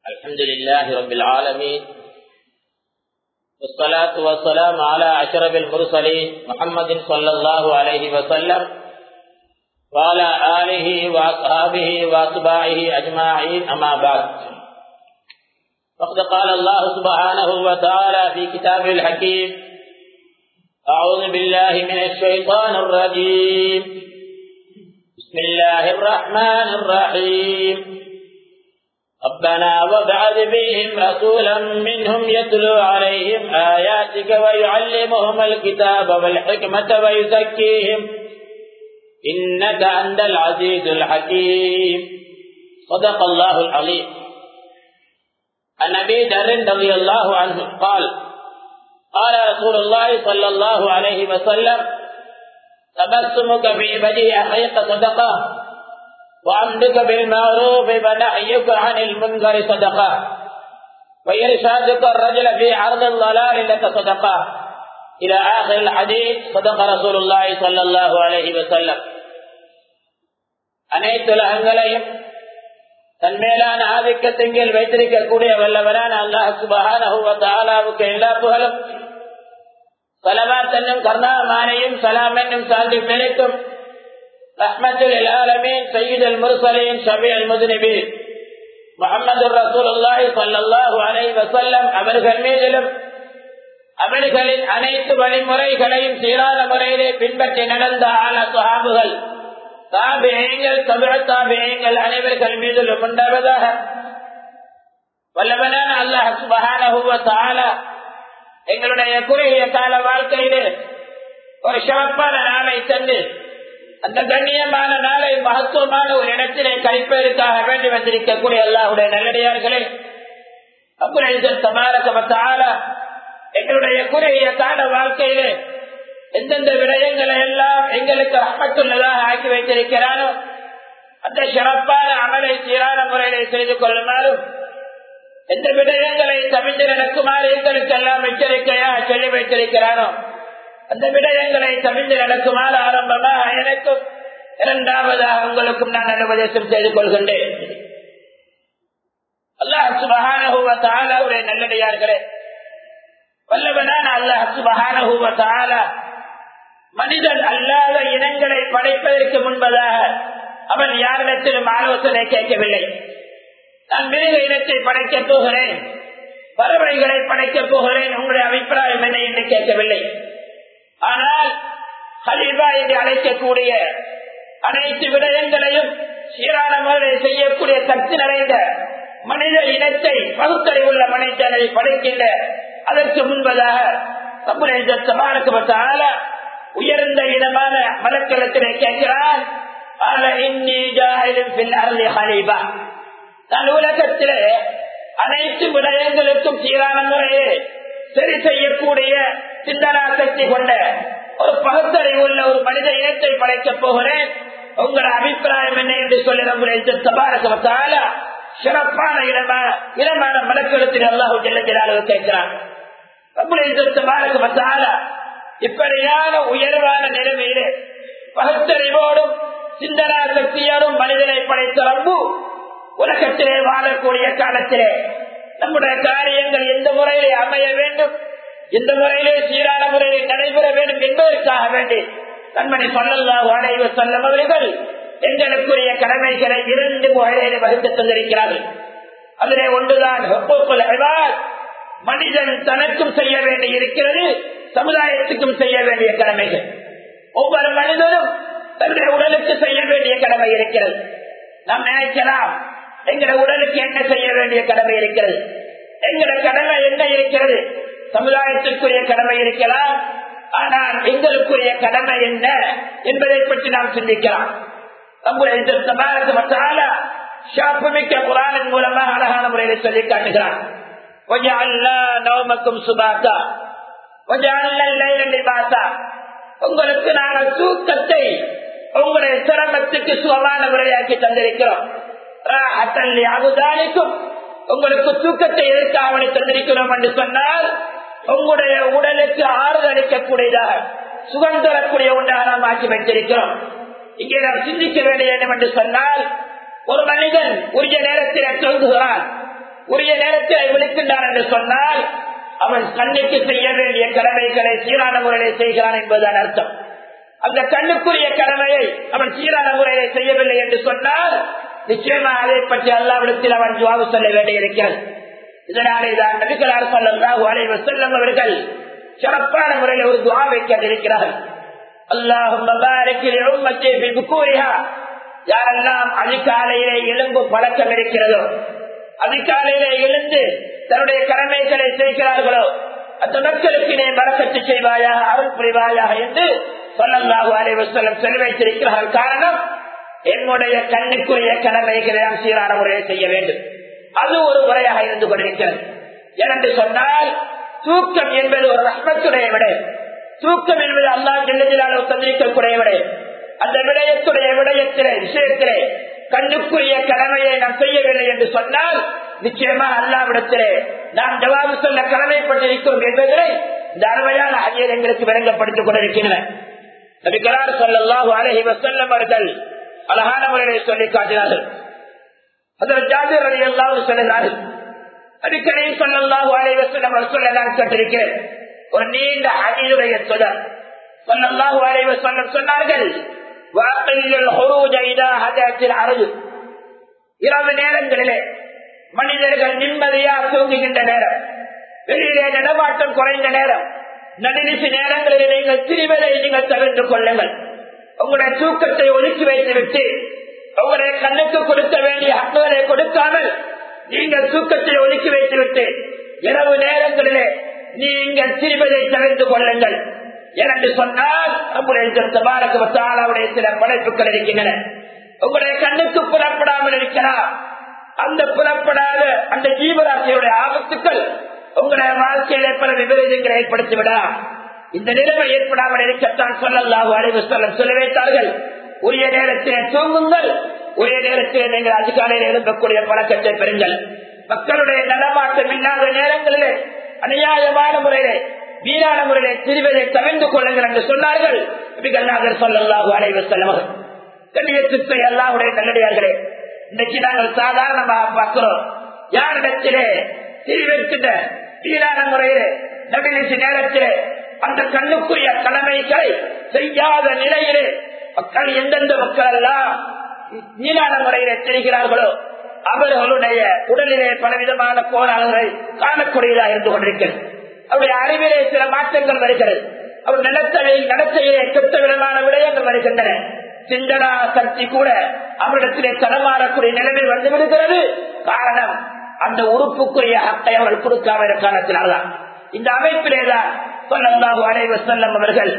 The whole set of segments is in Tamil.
الحمد لله رب العالمين والصلاة والسلام على أشرف المرسلين محمد صلى الله عليه وسلم وعلى آله وأصحابه وأتباعه أجمعين أما بعد فقد قال الله سبحانه وتعالى في كتابه الحكيم أعوذ بالله من الشيطان الرجيم بسم الله الرحمن الرحيم ربنا وابعث بهم رسولا منهم يتلو عليهم آياتك ويعلمهم الكتاب والحكمة ويزكيهم إنك أنت العزيز الحكيم صدق الله العظيم عن أبي ذر رضي الله عنه قال قال رسول الله صلى الله عليه وسلم تبسمك في بدء أخيك صدقة وأمدك بالمعروف ونحيك عن المنكر صدقة وإرشادك الرجل في عرض الضلال لك صدقة إلى آخر الحديث صدق رسول الله صلى الله عليه وسلم அனைத்து உலகங்களையும் தன் மேலான ஆதிக்கத்தின் வைத்திருக்கக்கூடிய வல்லவரான அல்லாஹ் சுபஹானஹுவத்தாலாவுக்கு எல்லா புகழும் சலவாத் என்னும் கர்ணாமானையும் சலாம் என்னும் சாந்தி பிழைக்கும் ரஹ்மத்துல் ஆலமீன் சையீத் முர்சலீன் ஷபி அல் முதுனிபீன் முகமது ரசூலுல்லாஹி ஸல்லல்லாஹு அலைஹி வஸல்லம் அவர்கள் மீதிலும் அவர்களின் அனைத்து வழிமுறைகளையும் சீரான முறையிலே பின்பற்றி நடந்த ஆன சுஹாபுகள் தாபியங்கள் தமிழ் தாபியங்கள் அனைவர்கள் மீதிலும் உண்டாவதாக வல்லவனான அல்லாஹ் சுபஹானஹுவ எங்களுடைய குறுகிய கால வாழ்க்கையிலே ஒரு சிறப்பான நாளை தந்து அந்த கண்ணியமான நாளை மகத்துவமான ஒரு இடத்திலே கழிப்பதற்காக வேண்டி வந்திருக்கக்கூடிய அல்லாஹுடைய நல்லடியார்களே அப்புறம் தமாரகமத்தால எங்களுடைய குறுகிய கால வாழ்க்கையிலே எந்தெந்த விடயங்களை எல்லாம் எங்களுக்கு அமத்துள்ளதாக ஆக்கி வைத்திருக்கிறானோ அந்த சிறப்பான அமலை சீரான முறையிலே செய்து கொள்ளுமாறும் எந்த விடயங்களை தவிர்த்து நடக்குமாறு எங்களுக்கு எல்லாம் எச்சரிக்கையாக சொல்லி வைத்திருக்கிறானோ அந்த விடயங்களை தவிர்த்து நடக்குமாறு ஆரம்பமாக எனக்கும் இரண்டாவதாக உங்களுக்கும் நான் உபதேசம் செய்து கொள்கின்றேன் அல்லாஹ் சுபகானுடைய நல்லடியார்களே வல்லவனான அல்லாஹ் சுபகான மனிதன் அல்லாத இனங்களை படைப்பதற்கு முன்பதாக அவன் யாரிடத்திலும் ஆலோசனை கேட்கவில்லை நான் மிருக இனத்தை படைக்கப் போகிறேன் பறவைகளை படைக்கப் போகிறேன் உங்களுடைய அபிப்பிராயம் என்ன என்று கேட்கவில்லை ஆனால் ஹலீபா என்று அழைக்கக்கூடிய அனைத்து விடயங்களையும் சீரான முறையில் செய்யக்கூடிய சக்தி நிறைந்த மனித இனத்தை பகுத்தறிவுள்ள மனிதனை படைக்கின்ற அதற்கு முன்பதாக சமாளிக்கப்பட்ட உயர்ந்த இனமான மலக்களத்திலே கேட்கிறான் தன் உலகத்திலே அனைத்து விடயங்களுக்கும் சீரான முறையே சரி செய்யக்கூடிய சிந்தனா சக்தி கொண்ட ஒரு பகுத்தறிவு உள்ள ஒரு மனித இனத்தை படைக்கப் போகிறேன் உங்களோட அபிப்பிராயம் என்ன என்று சொல்லி நம்முடைய சபாரகத்தால சிறப்பான இடமான இடமான மலக்களத்தில் அல்லாஹு செல்லுகிறார்கள் கேட்கிறான் நம்முடைய சபாரகத்தால இப்படியான உயர்வான நிலைமையிலே பகுத்தறிவோடும் சிந்தனா சக்தியோடும் மனிதனை படைத்த ரம்பு உலகத்திலே வாழக்கூடிய காலத்திலே நம்முடைய காரியங்கள் எந்த முறையிலே அமைய வேண்டும் எந்த முறையிலே சீரான முறையிலே நடைபெற வேண்டும் என்பதற்காக வேண்டி கண்மணி சொல்லல்லாஹு அலைவ சொல்லும் அவர்கள் எங்களுக்குரிய கடமைகளை இரண்டு முறையிலே வகுத்து தந்திருக்கிறார்கள் அதிலே ஒன்றுதான் மனிதன் தனக்கும் செய்ய வேண்டி இருக்கிறது சமுதாயத்துக்கும் செய்ய வேண்டிய கடமைகள் ஒவ்வொரு மனிதனும் தன்னுடைய உடலுக்கு செய்ய வேண்டிய கடமை இருக்கிறது நாம் நினைக்கலாம் எங்கட உடலுக்கு என்ன செய்ய வேண்டிய கடமை இருக்கிறது எங்கட கடமை என்ன இருக்கிறது சமுதாயத்திற்குரிய கடமை இருக்கலாம் ஆனால் எங்களுக்குரிய கடமை என்ன என்பதை பற்றி நாம் சிந்திக்கலாம் மிக்க குரானின் மூலமாக அழகான முறையில் சொல்லி காட்டுகிறான் நவமக்கும் சுபாத்தா உங்களுக்கு நாங்கள் தூக்கத்தை உங்களுடைய சிரமத்துக்கு சுகமான முறையாக்கி தந்திருக்கிறோம் உங்களுக்கு தூக்கத்தை எதற்காக தந்திருக்கிறோம் என்று சொன்னால் உங்களுடைய உடலுக்கு ஆறுதல் அளிக்கக்கூடியதாக சுகம் தரக்கூடிய ஒன்றாக நாம் ஆக்கி வைத்திருக்கிறோம் இங்கே நாம் சிந்திக்க வேண்டிய வேண்டும் என்று சொன்னால் ஒரு மனிதன் உரிய நேரத்தில் தூங்குகிறான் உரிய நேரத்தில் விழிக்கின்றான் என்று சொன்னால் அவன் கண்ணுக்கு செய்ய வேண்டிய கடமைகளை சீரான முறையில் செய்கிறான் என்பதுதான் அர்த்தம் அந்த கண்ணுக்குரிய கடமையை அவன் சீரான முறையை செய்யவில்லை என்று சொன்னால் நிச்சயமா அதை பற்றி அல்லாவிடத்தில் அவன் ஜுவாவு சொல்ல வேண்டியிருக்கிறது இதனாலே தான் நபிகளார் சொல்லலாம் வரைவு செல்லும் அவர்கள் சிறப்பான முறையில் ஒரு துவாவை கேட்டிருக்கிறார்கள் அல்லாஹும் யாரெல்லாம் அதிகாலையிலே எழும்பு பழக்கம் இருக்கிறதோ அதிகாலையிலே எழுந்து தன்னுடைய கடமைகளை செய்கிறார்களோ அந்த மக்களுக்கு நீ மறக்கத்து செய்வாயா அருள் புரிவாயா என்று சொல்லல்லாஹு அலைவசல்லம் சொல்லி வைத்திருக்கிறார்கள் காரணம் என்னுடைய கண்ணுக்குரிய கடமைகளை நாம் சீரான முறையை செய்ய வேண்டும் அது ஒரு முறையாக இருந்து கொண்டிருக்கிறது ஏனென்று சொன்னால் தூக்கம் என்பது ஒரு ரஹ்மத்துடைய விட தூக்கம் என்பது அல்லா ஜெல்லஜிலாலோ தந்திரிக்கக்கூடிய விட அந்த விடயத்துடைய விடயத்திலே விஷயத்திலே கண்ணுக்குரிய கடமையை நாம் செய்யவில்லை என்று சொன்னால் நிச்சயமா அல்லாவிடத்திலே நாம் ஜவாபு சொல்ல கடமைப்பட்டிருக்கிறோம் என்பதை இந்த அருமையான அஜயர் எங்களுக்கு விளங்கப்படுத்திக் கொண்டிருக்கின்றன நபிகளார் சொல்லல்லாஹு அலஹி வசல்லம் அவர்கள் அழகான முறையை சொல்லி காட்டினார்கள் அதில் ஜாபிர் அலி அல்லாவும் சொல்லுகிறார்கள் அடிக்கடி சொல்லல்லாஹு அலஹி வசல்லம் அவர் சொல்ல நான் கேட்டிருக்கிறேன் ஒரு நீண்ட அணியுடைய தொடர் சொல்லல்லாஹு அலஹி வசல்லம் சொன்னார்கள் இரவு நேரங்களிலே மனிதர்கள் நிம்மதியா தூங்குகின்ற நேரம் வெளியிலே நடமாட்டம் குறைந்த நேரம் நடுநிசி நேரங்களில் நீங்கள் திரிவதை நீங்கள் தவிர்த்து கொள்ளுங்கள் உங்களுடைய தூக்கத்தை ஒதுக்கி வைத்துவிட்டு உங்களுடைய கண்ணுக்கு கொடுக்க வேண்டிய ஹக்குகளை கொடுக்காமல் நீங்கள் தூக்கத்தை ஒதுக்கி வைத்துவிட்டு இரவு நேரங்களிலே நீங்கள் திரிவதை தவிர்த்து கொள்ளுங்கள் என்று சொன்னால் நம்முடைய சில படைப்புகள் இருக்கின்றன உங்களுடைய கண்ணுக்கு புலப்படாமல் இருக்கலாம் அந்த புலப்படாத அந்த ஜீவராசியுடைய ஆபத்துக்கள் உங்களுடைய வாழ்க்கையில பல விபரீதங்களை ஏற்படுத்திவிடலாம் இந்த நிலைமை ஏற்படாமல் இருக்கத்தான் சொல்லல்லாஹு அலைவு சொல்ல சொல்ல வைத்தார்கள் உரிய நேரத்திலே தூங்குங்கள் உரிய நேரத்திலே நீங்கள் அதிகாலையில் எழுப்பக்கூடிய பழக்கத்தை பெறுங்கள் மக்களுடைய நலமாட்டம் இல்லாத நேரங்களிலே அநியாயமான முறையிலே வீணான முறையிலே திரிவதை தவிர்த்து கொள்ளுங்கள் என்று சொன்னார்கள் நபிகள்நாதர் சொல்லல்லாஹு அலைவு செல்லவர்கள் கண்ணியத்துக்கு எல்லாருடைய நல்லடியார்களே இன்னைக்கு நாங்கள் சாதாரணமாக பார்க்கிறோம் யாரிடத்திலே திரிவிருக்கின்ற வீணான முறையிலே நபிநிசி நேரத்திலே அந்த கண்ணுக்குரிய கடமைகளை செய்யாத நிலையிலே மக்கள் எந்தெந்த மக்கள் எல்லாம் வீணான முறையிலே தெரிகிறார்களோ அவர்களுடைய உடலிலே பலவிதமான கோளாறுகளை காணக்கூடியதாக இருந்து கொண்டிருக்கிறது அவருடைய அறிவிலே சில மாற்றங்கள் வருகிறது அவர் நடத்தலை நடத்தையிலே கெட்ட விதமான விடயங்கள் வருகின்றன சிந்தனா சக்தி கூட அவரிடத்திலே தடமாறக்கூடிய நிலைமை வந்து விடுகிறது காரணம் அந்த உறுப்புக்குரிய ஹக்கை அவர்கள் கொடுக்காம காரணத்தினால்தான் இந்த அமைப்பிலேதான் சொல்லல்லாஹு அலைவ செல்லம் அவர்கள்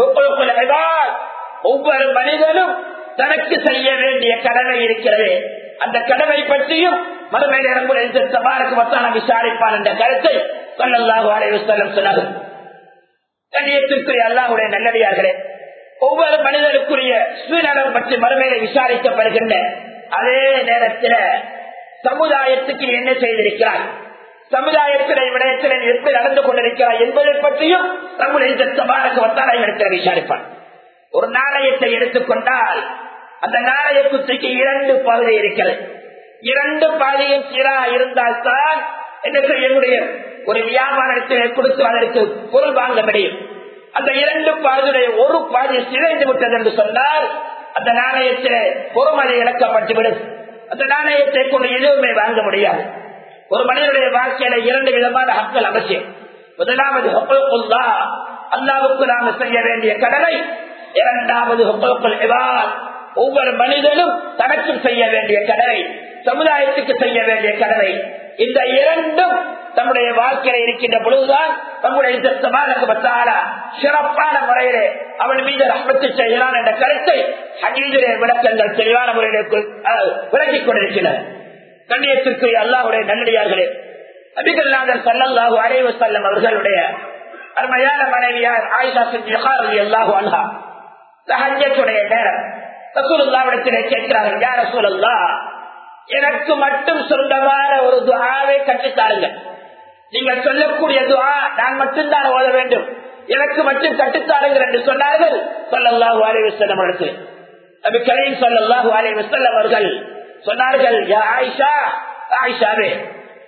ஒவ்வொரு மனிதனும் தனக்கு செய்ய வேண்டிய கடமை இருக்கிறது அந்த கடமை பற்றியும் மறுமை நேரங்கள் சபாருக்கு மத்தான விசாரிப்பான் என்ற கருத்தை சொல்லல்லாஹு அலைவ செல்லம் சொன்னார்கள் கண்ணியத்திற்குரிய அல்லாஹுடைய நல்லடியார்களே ஒவ்வொரு மனிதனுக்குரிய சுயநலம் பற்றி மறுமையை விசாரிக்கப்படுகின்ற அதே நேரத்தில் சமுதாயத்துக்கு என்ன செய்திருக்கிறார் சமுதாயத்தினை விடயத்தினை எப்படி நடந்து கொண்டிருக்கிறார் என்பதை பற்றியும் நம்முடைய சபாரக வத்தாரை இடத்தில் விசாரிப்பார் ஒரு நாணயத்தை எடுத்துக்கொண்டால் அந்த நாணய குத்திக்கு இரண்டு பகுதி இருக்கிறது இரண்டு பாதியும் சீரா இருந்தால்தான் என்ன செய்ய முடியும் ஒரு வியாபாரத்தினை கொடுத்து அதற்கு பொருள் வாங்க முடியும் அந்த இரண்டு பாதியுடைய ஒரு பாதி சிதைந்து விட்டது என்று சொன்னால் அந்த நாணயத்திலே பொறுமதி இழக்கப்பட்டுவிடும் அந்த நாணயத்தை கொண்டு எதுவுமே வாங்க முடியாது ஒரு மனிதனுடைய வாழ்க்கையில இரண்டு விதமான ஹக்கள் அவசியம் முதலாவது ஹொக்கல்குல்லா அல்லாவுக்கு நாம செய்ய வேண்டிய கடனை இரண்டாவது ஹொக்கல்குல் ஒவ்வொரு மனிதனும் தனக்கும் செய்ய வேண்டிய கடனை சமுதாயத்துக்கு செய்ய வேண்டிய கடனை இந்த இரண்டும் தம்முடைய வாழ்க்கையில இருக்கின்ற பொழுதுதான் நம்முடைய சிறப்பான முறையிலே அவன் மீது ரப்பத்து செய்கிறான் என்ற கருத்தை ஹஜீதுடைய விளக்கங்கள் தெளிவான முறையிலே விளக்கிக் கொண்டிருக்கிறார் கண்ணியத்திற்குரிய அல்லாஹுடைய நல்லடியார்களே அபிகல்லாதர் சல்லல்லாஹு அலைவு செல்லம் அவர்களுடைய அருமையான மனைவியார் ஆயிஷா செஞ்சு அல்லாஹு அல்ஹா சஹஜத்துடைய நேரம் ரசூலுல்லாவிடத்திலே கேட்கிறார்கள் யார் ரசூலுல்லா எனக்கு மட்டும் சொந்தமான ஒரு துவாவை கற்றுத்தாருங்கள் நீங்கள் சொல்லக்கூடிய துவா நான் மட்டும்தான் ஓத வேண்டும் எனக்கு மட்டும் கட்டுத்தாருங்கள் என்று சொன்னார்கள் சொல்லல்லாஹு அலி வசல்லம் அவர்கள் நபி கரீம் சொல்லல்லாஹு அலி வசல்லம் அவர்கள் சொன்னார்கள் யா ஆயிஷா ஆயிஷாவே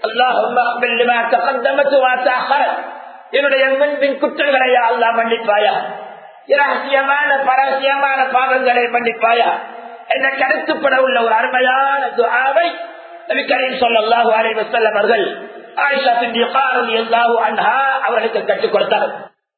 அல்லாஹ் என்னுடைய முன்பின் குற்றங்களை அல்லா மன்னிப்பாயா இரகசியமான பரகசியமான பாவங்களை மன்னிப்பாயா என்ற கருத்துப்பட உள்ள ஒரு அருமையான துஆவை நபி கரீம் ஸல்லல்லாஹு அலைஹி வஸல்லம் அவர்கள் ஆயிஷா பின்தி காரலி அல்லாஹு அன்ஹா அவர்களுக்கு கற்றுக் கொடுத்தார்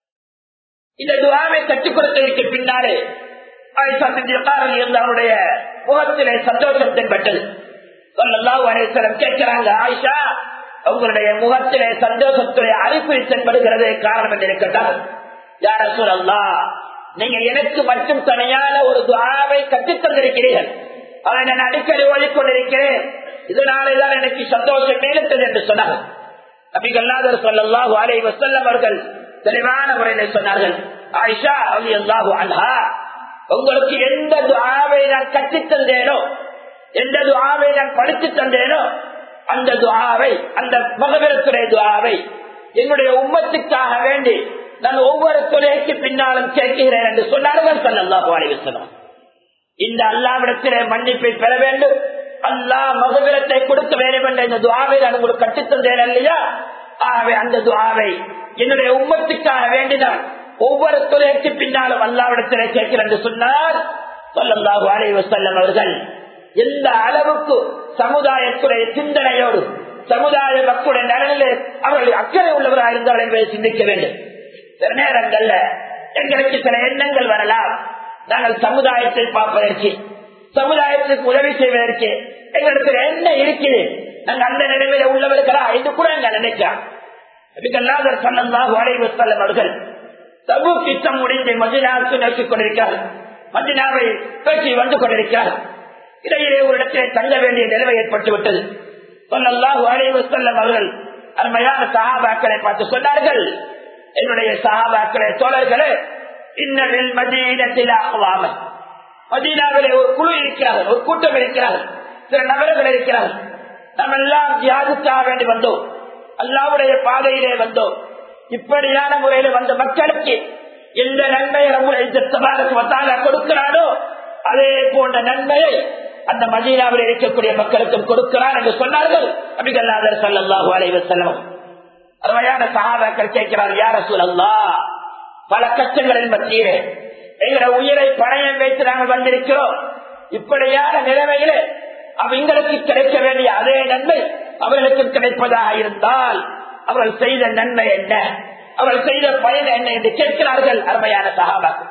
இந்த துஆவை கற்றுக் கொடுத்ததற்கு பின்னாலே ஆயிஷா பின்தி காரலி அவருடைய முகத்திலே சந்தோஷம் தென்பட்டது ஸல்லல்லாஹு அலைஹி வஸல்லம் கேட்கிறாங்க ஆயிஷா உங்களுடைய முகத்திலே சந்தோஷத்துடைய அறிப்பு தென்படுகிறது காரணம் என்று இருக்கின்றார் யார சொல்லா நீங்க எனக்கு மட்டும் தனியான ஒரு துவாவை கற்றுத் தந்திருக்கிறீர்கள் அதை நான் அடிக்கடி ஓடிக்கொண்டிருக்கிறேன் இதனாலேதான் எனக்கு சந்தோஷம் மேலுத்தது என்று சொன்னார் நபிகல்லாதர் சொல்லல்லாஹு அலை வசல்லம் அவர்கள் தெளிவான முறையில சொன்னார்கள் ஆயிஷா அலி அல்லாஹு அன்ஹா உங்களுக்கு எந்த துவாவை நான் கற்றுத் தந்தேனோ எந்த துவாவை நான் படித்து தந்தேனோ அந்த துவாவை அந்த மகவிரத்துறை துவாவை என்னுடைய உம்மத்துக்காக வேண்டி நான் ஒவ்வொரு துறைக்கு பின்னாலும் கேட்கிறேன் என்று சொன்னார்கள் சல்லாஹு அலைவசனம் இந்த அல்லாவிடத்திலே மன்னிப்பை பெற வேண்டும் அல்லாஹ் மகவிரத்தை கொடுக்க வேண்டும் என்ற இந்த துவாவை நான் உங்களுக்கு கற்றுத்தந்தேன் இல்லையா ஆகவே அந்த துவாவை என்னுடைய உம்மத்துக்காக வேண்டினான் ஒவ்வொரு துறைக்கு பின்னாலும் அல்லாவிடத்திலே கேட்கிறேன் என்று சொன்னார் சொல்லல்லாஹு அலைவசல்லம் அவர்கள் எந்த அளவுக்கு சமுதாயத்துடைய சிந்தனையோடு சமுதாய மக்களுடைய நலனிலே அவர்கள் அக்கறை உள்ளவராக இருந்தால் என்பதை சிந்திக்க வேண்டும் சில நேரங்கள்ல எங்களுக்கு சில எண்ணங்கள் வரலாம் நாங்கள் சமுதாயத்தை பார்ப்பதற்கு சமுதாயத்துக்கு உதவி செய்வதற்கு எங்களுக்கு என்ன இருக்குது நாங்கள் அந்த நிலைமையில உள்ளவர்களா என்று கூட நாங்கள் நினைக்கலாம் இதுக்கெல்லாம் சன்னந்தாக வரைவு செல்லும் அவர்கள் தபு திட்டம் முடிந்து மதினாவுக்கு நோக்கிக் கொண்டிருக்கிறார்கள் மதினாவை பேசி வந்து கொண்டிருக்கிறார்கள் இடையிலே ஒரு இடத்திலே தங்க வேண்டிய நிலைமை ஏற்பட்டு விட்டது சொல்லல்லாஹு அலைவு செல்லம் அவர்கள் அருமையான சகாபாக்களை பார்த்து சொன்னார்கள் என்னுடைய சகாபாக்களே தோழர்களே இன்னலில் மதீனத்தில் ஆகுவாம மதீனாவிலே ஒரு குழு இருக்கிறார்கள் ஒரு கூட்டம் இருக்கிறார்கள் சில நபர்கள் இருக்கிறார்கள் நாம் எல்லாம் தியாகத்தாக வேண்டி வந்தோம் அல்லாவுடைய பாதையிலே வந்தோம் இப்படியான முறையில வந்த மக்களுக்கு எந்த நன்மையை நம்முடைய கொடுக்கிறானோ அதே போன்ற நன்மையை அந்த மதீனாவில் இருக்கக்கூடிய மக்களுக்கும் கொடுக்கிறான் என்று சொன்னார்கள் அபிகல்லாதர் சல்லாஹு அலைவர் செல்லம் அருமையான சகாபாக்கள் கேட்கிறார் யார சூழல்லா பல கஷ்டங்களின் மத்தியிலே எங்களை உயிரை பணையம் வைத்து நாங்கள் வந்திருக்கிறோம் இப்படியான நிலைமையிலே அவங்களுக்கு கிடைக்க வேண்டிய அதே நன்மை அவர்களுக்கு கிடைப்பதாக இருந்தால் அவர்கள் செய்த நன்மை என்ன அவர்கள் செய்த பயன் என்ன என்று கேட்கிறார்கள் அருமையான சகாபாக்கள்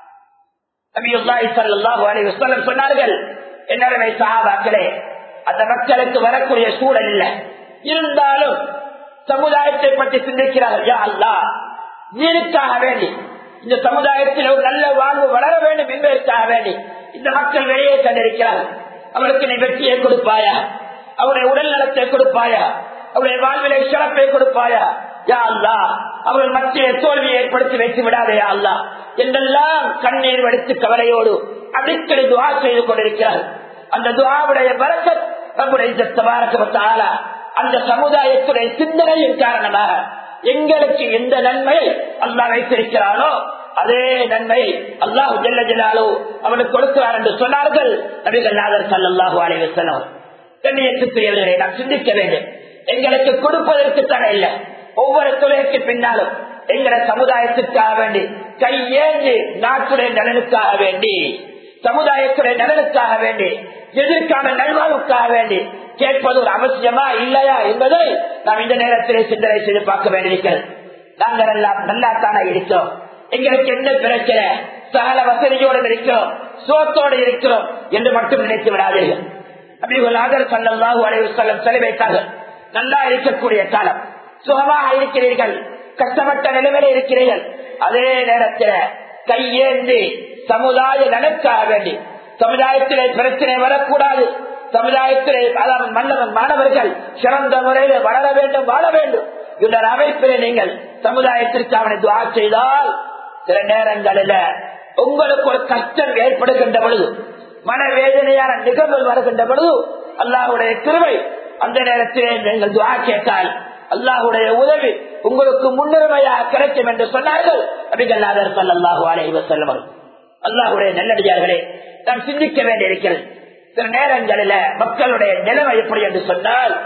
சொன்னார்கள் என்னுடைய சகாபாக்களே அந்த மக்களுக்கு வரக்கூடிய சூழல் இல்லை இருந்தாலும் சமுதாயத்தை பற்றி சிந்திக்கிறார்கள் யா அல்லா நீருக்காக வேண்டி இந்த சமுதாயத்தில் ஒரு நல்ல வாழ்வு வளர வேண்டும் என்பதற்காக வேண்டி இந்த மக்கள் வெளியே கண்டிருக்கிறார்கள் அவருக்கு நீ வெற்றியை கொடுப்பாயா அவருடைய உடல் நலத்தை கொடுப்பாயா அவருடைய வாழ்விலை சிறப்பை கொடுப்பாயா யா அல்லா அவர்கள் மத்திய தோல்வியை ஏற்படுத்தி வைத்து விடாதையா அல்லா என்றெல்லாம் கண்ணீர் வடித்து கவலையோடு அடிக்கடி துவா செய்து கொண்டிருக்கிறார் அந்த துவாவுடைய பரக்கத் நம்முடைய அந்த சமுதாயத்துடைய சிந்தனையின் காரணமாக எங்களுக்கு எந்த நன்மையை அல்லா வைத்திருக்கிறானோ அதே நன்மை அல்லாஹு ஜல்ல ஜலாலோ அவனுக்கு கொடுக்கிறார் என்று சொன்னார்கள் நபிகள் நாதர் சல்லாஹு அலைவசனம் கண்ணியத்துக்குரியவர்களை நாம் சிந்திக்க வேண்டும் எங்களுக்கு கொடுப்பதற்கு தர இல்லை ஒவ்வொரு துறைக்கு பின்னாலும் எங்களை சமுதாயத்திற்காக வேண்டி கையேந்து நாட்டுடைய நலனுக்காக வேண்டி சமுதாயத்துடைய நலனுக்காக வேண்டி எதிர்கால நல்வாழ்வுக்காக வேண்டி கேட்பது ஒரு அவசியமா இல்லையா என்பதை நாம் இந்த நேரத்திலே சிந்தனை செய்து பார்க்க வேண்டியிருக்கிறது நாங்கள் எல்லாம் நல்லா தானே இருக்கிறோம் எங்களுக்கு என்ன பிரச்சனை சகல வசதியோடு இருக்கிறோம் சோத்தோடு இருக்கிறோம் என்று மட்டும் நினைத்து விடாதீர்கள் அபிகுலாதர் சல்லாஹூ அலைவசல்லம் செலவு வைத்தார்கள் நல்லா இருக்கக்கூடிய காலம் சுகமாக இருக்கிறீர்கள் கஷ்டப்பட்ட நிலைமையில இருக்கிறீர்கள் அதே நேரத்தில் கையேந்தி சமுதாய நலனுக்காக வேண்டி சமுதாயத்திலே பிரச்சனை வரக்கூடாது சமுதாயத்திலே அதாவது மன்னவன் மாணவர்கள் சிறந்த முறையில் வளர வேண்டும் வாழ வேண்டும் இந்த அமைப்பிலே நீங்கள் சமுதாயத்திற்கு அவனை துவா செய்தால் சில நேரங்களில் உங்களுக்கு ஒரு கஷ்டம் ஏற்படுகின்ற பொழுது மனவேதனையான நிகழ்வு வருகின்ற பொழுது அல்லாஹுடைய கிருவை அந்த நேரத்திலே நீங்கள் துவா கேட்டால் அல்லாஹுடைய உதவி உங்களுக்கு முன்னுரிமையாக கிடைக்கும் என்று சொன்னார்கள் அபிகல்லாதர் சல்லாஹூ அலைவ செல்வம் அல்லாஹுடைய நல்லடியார்களே நாம் சிந்திக்க வேண்டியிருக்கிறது சில நேரங்களில மக்களுடைய நிலைமை எப்படி என்று சொன்னால்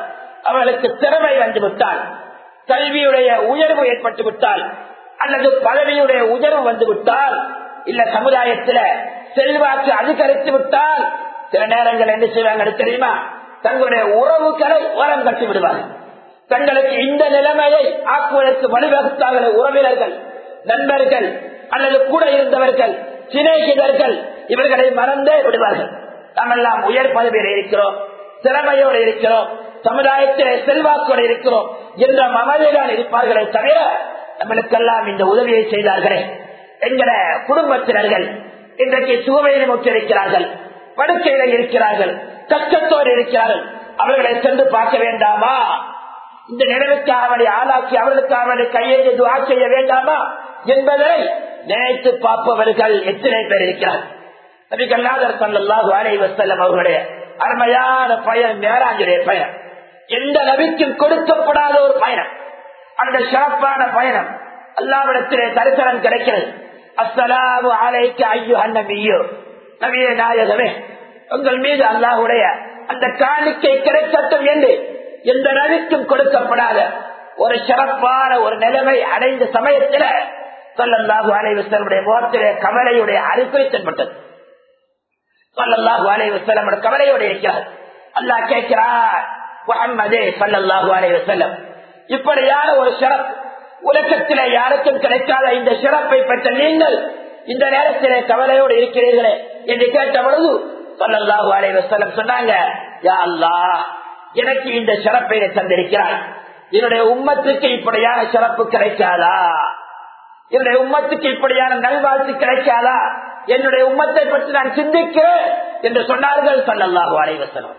அவர்களுக்கு திறமை வந்து விட்டால் கல்வியுடைய உயர்வு ஏற்பட்டு விட்டால் அல்லது பதவியுடைய உயர்வு வந்து விட்டால் இல்ல சமுதாயத்துல செல்வாக்கு அதிகரித்து விட்டால் சில நேரங்கள் என்ன செய்வாங்க தெரியுமா தங்களுடைய உறவுகளை ஓரம் கட்டி விடுவார்கள் தங்களுக்கு இந்த நிலைமையை ஆக்குவதற்கு வழிவகுத்தார்கள் உறவினர்கள் நண்பர்கள் அல்லது கூட இருந்தவர்கள் சிநேகிதர்கள் இவர்களை மறந்தே விடுவார்கள் நாம் எல்லாம் உயர் பதவியில் இருக்கிறோம் திறமையோடு இருக்கிறோம் சமுதாயத்திலே செல்வாக்கோடு இருக்கிறோம் என்ற மமதைதான் இருப்பார்களே தவிர நம்மளுக்கெல்லாம் இந்த உதவியை செய்தார்களே என்கிற குடும்பத்தினர்கள் இன்றைக்கு சுகவையை இருக்கிறார்கள் படுக்கையில இருக்கிறார்கள் கஷ்டத்தோடு இருக்கிறார்கள் அவர்களை சென்று பார்க்க வேண்டாமா இந்த நினைவுக்காக அவனை ஆளாக்கி அவர்களுக்காக அவனை கையெழுந்து துவா செய்ய வேண்டாமா என்பதை நினைத்து பார்ப்பவர்கள் எத்தனை பேர் இருக்கிறார்கள் நபிகல்லாதர் சல்லாஹு அலை வசல்லம் அவர்களுடைய அருமையான பயணம் மேராஞ்சுடைய பயணம் எந்த நபிக்கும் கொடுக்கப்படாத ஒரு பயணம் அந்த சிறப்பான பயணம் அல்லாவிடத்திலே தரிசனம் கிடைக்கிறது அஸ்ஸலாமு அலைக்கு ஐயோ அன்னபியோ நபிய நாயகமே உங்கள் மீது அல்லாஹுடைய அந்த காணிக்கை கிடைக்கட்டும் என்று எந்த நபிக்கும் கொடுக்கப்படாத ஒரு சிறப்பான ஒரு நிலைமை அடைந்த சமயத்தில் சொல்லல்லாஹு அலைவசனுடைய முகத்திலே கவலையுடைய அறிக்கை தென்பட்டது சொல்லல்லாஹு அலைவசலம் கவலையோடு இருக்கிறார் அல்லாஹ் கேட்கிறார் முகம்மதே சல்லல்லாஹு அலைவசல்லம் இப்படியான ஒரு சிறப்பு உலகத்திலே யாருக்கும் கிடைக்காத இந்த சிறப்பை பெற்ற நீங்கள் இந்த நேரத்திலே கவலையோடு இருக்கிறீர்களே என்று கேட்ட பொழுது சொல்லல்லாஹு அலைவசல்லம் சொன்னாங்க யா அல்லாஹ் எனக்கு இந்த சிறப்பை தந்திருக்கிறாய் என்னுடைய உம்மத்துக்கு இப்படியான சிறப்பு கிடைக்காதா என்னுடைய உம்மத்துக்கு இப்படியான நல்வாழ்த்து கிடைக்காதா என்னுடைய உம்மத்தை பற்றி நான் சிந்திக்கிறேன் என்று சொன்னார்கள் சல்லல்லாஹு அலைவசனம்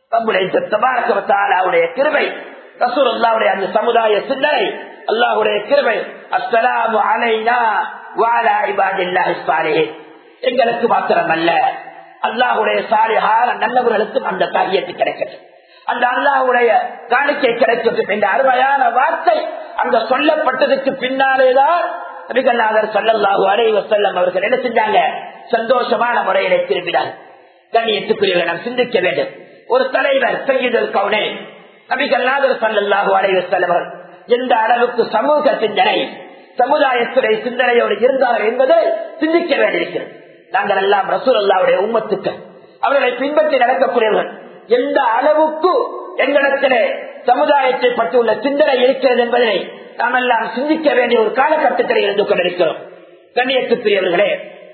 நம்முடைய கிருபை ரசூலுல்லாவுடைய அந்த சமுதாய சிந்தனை அல்லாஹுடைய கிருபை அஸ்ஸலாமு அலைனா வாலா இபாதில்லாஹி ஸாலிஹீன் எங்களுக்கு மாத்திரமல்ல அல்லாஹுடைய சாலிஹான நல்லவர்களுக்கும் அந்த காரியத்து கிடைக்கட்டும் அந்த அல்லாஹுடைய காணிக்கை கிடைக்கட்டும் என்ற அருமையான வார்த்தை அங்க சொல்லப்பட்டதுக்கு பின்னாலேதான் நபிகள்நாதர் சல்லல்லாஹு அலைஹி வஸல்லம் அவர்கள் என்ன செஞ்சாங்க சந்தோஷமான முறையில திரும்பினார் கண்ணியத்துக்குரியவர்கள் நாம் சிந்திக்க வேண்டும் ஒரு தலைவர் சையீதுல் கவுனே நபிகள்நாதர் சல்லல்லாஹு அலைஹி வஸல்லம் அவர்கள் எந்த அளவுக்கு சமூக சிந்தனை சமுதாயத்துடைய சிந்தனையோடு இருந்தார்கள் என்பதை சிந்திக்க வேண்டியிருக்கிறது நாங்கள் எல்லாம் ரசூல் அல்லாவுடைய உம்மத்துக்கு அவர்களை பின்பற்றி நடக்கக்கூடியவர்கள் எந்த அளவுக்கு எங்களிடத்திலே சமுதாயத்தை பற்றியுள்ள சிந்தனை இருக்கிறது என்பதை நாம் எல்லாம் சிந்திக்க வேண்டிய ஒரு காலகட்டத்தில் இருந்து கொண்டிருக்கிறோம் கண்ணியத்துக்குரியவர்களே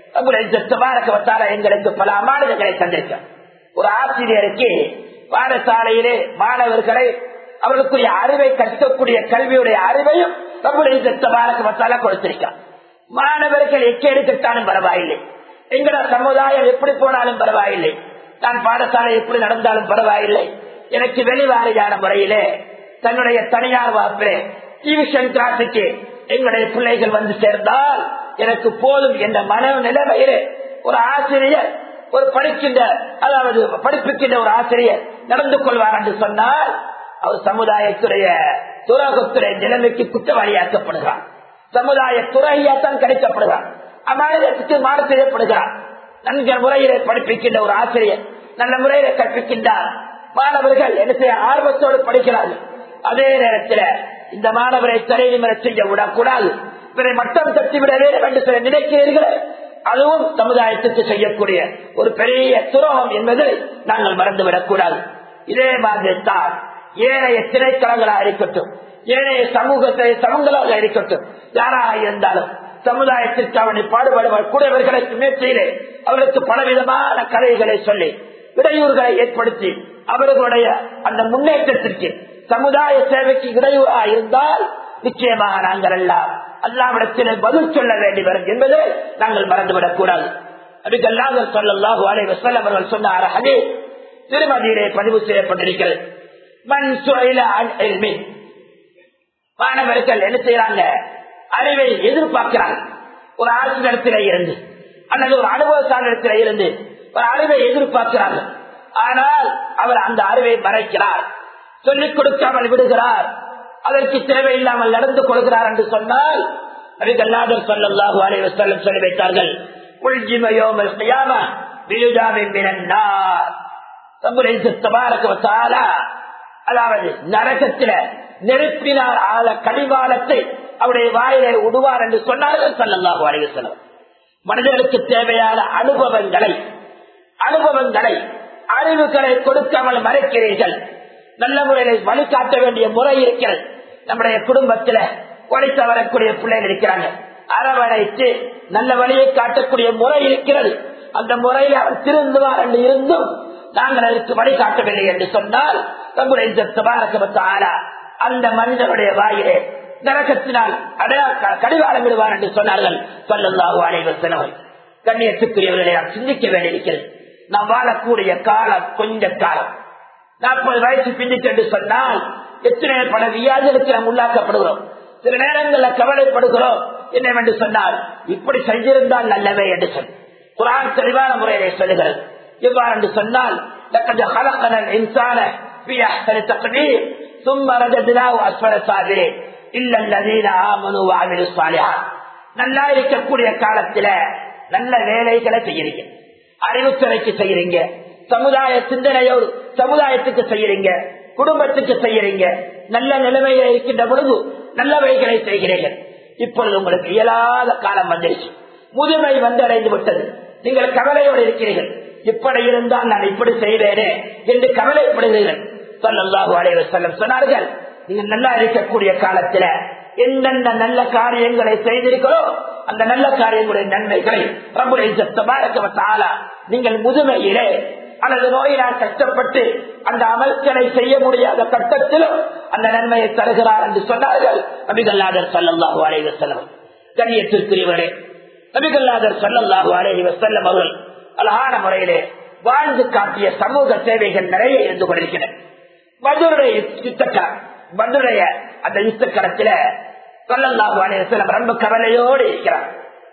பாரகவத்தார எங்களுக்கு பல அமானுதங்களை தந்திருக்கிறோம் ஒரு ஆசிரியருக்கு பாடசாலையிலே மாணவர்களை அவர்களுக்குரிய அறிவை கற்கக்கூடிய கல்வியுடைய அறிவையும் நம்முடைய பாரகவத்தால கொடுத்திருக்கான் மாணவர்கள் எச்சரிக்கத்தாலும் பரவாயில்லை எங்கட சமுதாயம் எப்படி போனாலும் பரவாயில்லை நான் பாடசாலை எப்படி நடந்தாலும் பரவாயில்லை எனக்கு வெளிவாரியான முறையிலே தன்னுடைய தனியார் வாப்பிலே டிவிஷன் கிளாஸுக்கு எங்களுடைய பிள்ளைகள் வந்து சேர்ந்தால் எனக்கு போதும் என்ற மன நிலைமையிலே ஒரு ஆசிரியர் ஒரு படிக்கின்ற அதாவது படிப்புக்கின்ற ஒரு ஆசிரியர் நடந்து கொள்வார் என்று சொன்னால் அவர் சமுதாயத்துடைய துரோகத்துடைய நிலைமைக்கு குற்றவாளியாக்கப்படுகிறார் சமுதாய துறையாத்தான் கிடைக்கப்படுகிறார் அம்மாநிலத்துக்கு மாறு செய்யப்படுகிறார் நன்கு முறையிலே படிப்பிக்கின்ற ஒரு ஆசிரியர் நல்ல முறையில கற்பிக்கின்றார் மாணவர்கள் என்ன செய்ய ஆர்வத்தோடு படிக்கிறார்கள் அதே நேரத்தில் இந்த மாணவரை தலைநிமர செய்ய விடக்கூடாது இவரை மட்டம் தட்டி விட வேண்டும் என்று சில நினைக்கிறீர்கள் அதுவும் சமுதாயத்துக்கு செய்யக்கூடிய ஒரு பெரிய துரோகம் என்பதை நாங்கள் மறந்துவிடக் கூடாது இதே மாதிரி தான் ஏனைய திரைக்களங்களாக இருக்கட்டும் ஏனைய சமூகத்தை சமங்களாக இருக்கட்டும் யாராக இருந்தாலும் சமுதாயத்திற்கு அவனை பாடுபடுவார் கூடியவர்களுக்கு மேற்றையிலே அவருக்கு பலவிதமான கதைகளை சொல்லி இடையூறுகளை ஏற்படுத்தி அவர்களுடைய அந்த முன்னேற்றத்திற்கு சமுதாய சேவைக்கு இடையூறாக இருந்தால் நிச்சயமாக நாங்கள் எல்லாம் அல்லாவிடத்திலே பதில் சொல்ல வேண்டி வரும் என்பதை நாங்கள் மறந்துவிடக் கூடாது அதுக்கெல்லாம் சொல்லல்லாஹு அலை வசல்லம் அவர்கள் சொன்னார் அதே திருமதியிலே பதிவு செய்யப்பட்டிருக்கிறது மண் சுழல மாணவர்கள் என்ன செய்யறாங்க அறிவை எதிர்பார்க்கிறாங்க ஒரு ஆசிரியத்தில இருந்து அல்லது ஒரு அனுபவசாலிடத்தில இருந்து ஒரு அறிவை எதிர்பார்க்கிறார்கள் ஆனால் அவர் அந்த அறிவை மறைக்கிறார் சொல்லிக் கொடுக்காமல் விடுகிறார் அதற்கு தேவையில்லாமல் நடந்து கொள்கிறார் என்று சொன்னால் அதுக்கல்லாதர் சொல்லல்லாஹு அலைவ சொல்லம் சொல்லி வைத்தார்கள் அதாவது நரகத்தில நெருப்பினால் ஆள கடிவாளத்தை அவருடைய வாயிலை உடுவார் என்று சொன்னார்கள் சல்லல்லாஹு அலைஹி வஸல்லம் மனிதர்களுக்கு தேவையான அனுபவங்களை அனுபவங்களை அறிவுகளை கொடுக்காமல் மறைக்கிறீர்கள் நல்ல முறையில் வழிகாட்ட வேண்டிய முறை இருக்கிறது நம்முடைய குடும்பத்துல உழைத்து வரக்கூடிய பிள்ளைகள் இருக்கிறாங்க அரவணைத்து நல்ல வழியை காட்டக்கூடிய முறை இருக்கிறது அந்த முறையில் அவர் திருந்துவார் என்று இருந்தும் நாங்கள் அதற்கு வழிகாட்டவில்லை என்று சொன்னால் நம்முடைய தபாரகமத்தாரா அந்த மனிதனுடைய வாயிலே நரகத்தினால் அடையா கடிவாளம் விடுவார் என்று சொன்னார்கள் சொல்லல்லாஹு அனைவர் கண்ணியத்துக்குரியவர்களை நாம் சிந்திக்க வேண்டியிருக்கிறது நாம் வாழக்கூடிய காலம் கொஞ்ச காலம் நாற்பது வயசு பின்னிட்டு என்று சொன்னால் எத்தனை பல வியாதிகளுக்கு நாம் உள்ளாக்கப்படுகிறோம் சில நேரங்களில் கவலைப்படுகிறோம் என்னவென்று சொன்னால் இப்படி செஞ்சிருந்தால் நல்லவே என்று சொல் குரான் தெளிவான முறையிலே சொல்லுகிறது எவ்வாறு என்று சொன்னால் لقد خلقنا الانسان في احسن تقدير ثم رددناه اسفل سافلين الا الذين امنوا وعملوا الصالحات நல்லா இருக்கக்கூடிய காலத்துல நல்ல வேலைகளை செய்யறீங்க அறிவுத்துறைக்கு செய்யறீங்க சமுதாய சிந்தனையோடு சமுதாயத்துக்கு செய்யறீங்க குடும்பத்துக்கு செய்யறீங்க நல்ல நிலைமையில இருக்கின்ற பொழுது நல்லவைகளை செய்கிறீர்கள் இப்பொழுது உங்களுக்கு இயலாத காலம் வந்துருச்சு முதுமை வந்தடைந்து விட்டது நீங்கள் கவலையோடு இருக்கிறீர்கள் இப்படி இருந்தால் நான் இப்படி செய்வேனே என்று கவலைப்படுகிறீர்கள் சொல்லல்லாஹு அலைவ செல்லம் சொன்னார்கள் நீங்க நல்லா இருக்கக்கூடிய காலத்துல என்னென்ன நல்ல காரியங்களை செய்திருக்கிறோ அந்த நல்ல காரியங்களுடைய நன்மைகளை பிரபுடைய நீங்கள் முதுமையிலே அல்லது நோயினால் கஷ்டப்பட்டு அந்த அமல்களை செய்ய முடியாத கட்டத்திலும் அந்த நன்மையை தருகிறார் என்று சொன்னார்கள் நபிகல்லாதர் சல்லாஹூ அலைவ செல்லம் கண்ணியத்திற்குரியவரே நபிகல்லாதர் சல்லாஹூ அலைவ செல்லம் அவர்கள் அழகான முறையிலே வாழ்ந்து காட்டிய சமூக சேவைகள் நிறைய இருந்து கொண்டிருக்கின்றன மதுரை யுத்தக்கார் மதுரைய அந்த யுத்தக்கரத்தில சொல்லல்லாஹு அலைவசல்லம் ரொம்ப கவலையோடு இருக்கிறார்